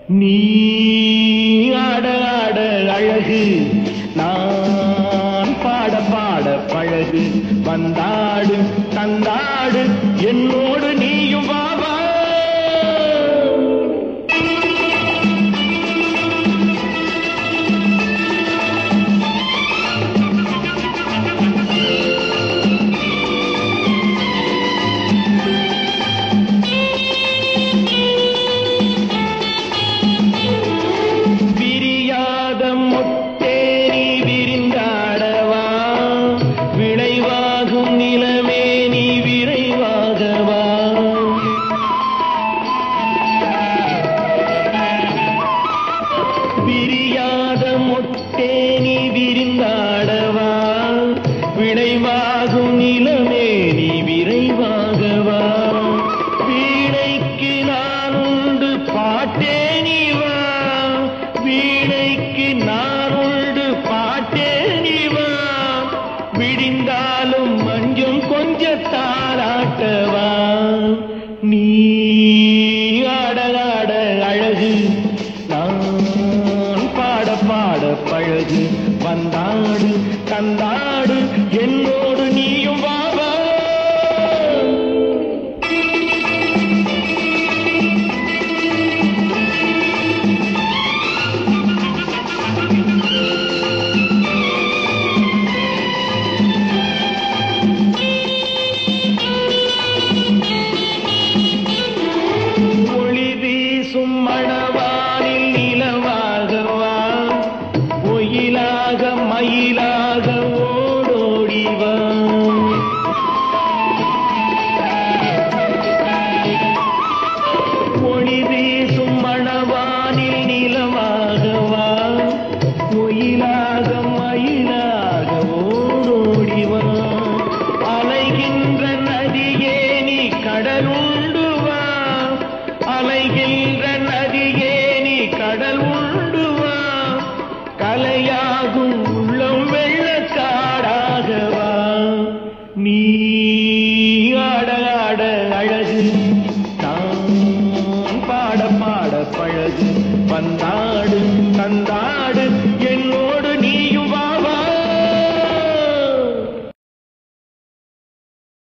நீ ஆட ஆட அழகு நான் பாட பாட பழகு வந்தாடு தந்தாடு என்னோடு நீயும் வா வா விரியாத முத்தேரி விரிந்தாடவா விளைவாகும் நிலமே நீ விரைவாகவா விரியாத முத்தேனி விரிந்தாடவா விளைவாகும் நிலமே நீ விரைவாகவா வீணைக்கு நான் உண்டு பாட்டே நீ வா வீணைக்கு நான் உண்டு பாட்டே நீ வா விடிந்தாலும் மஞ்சம் கொஞ்ச தாராட்டவா நீ ஆடலாட அழகு நான் பாட பாட பழகு வந்தாடு தந்தாடு என்னோடு நீயும் வா வா ஒளி வீசும் மணவானில் நிலவாகவா ஒயிலாக மயிலாக ஓடோடிவா ஒளி வீசும் மணவானில் நிலவாகவா ஒயிலாக மயிலாக ஓடோடிவா அலைகின்ற நதியே நீ கடலுண்டு வா அலைகின்ற நதியே நீ கடல் உண்டு வா கலையாகும் உள்ளம் வெள்ளக்காடாகவா நீ ஆட ஆட அழகு நான் பாட பாட பழகு வந்தாடு தந்தாடு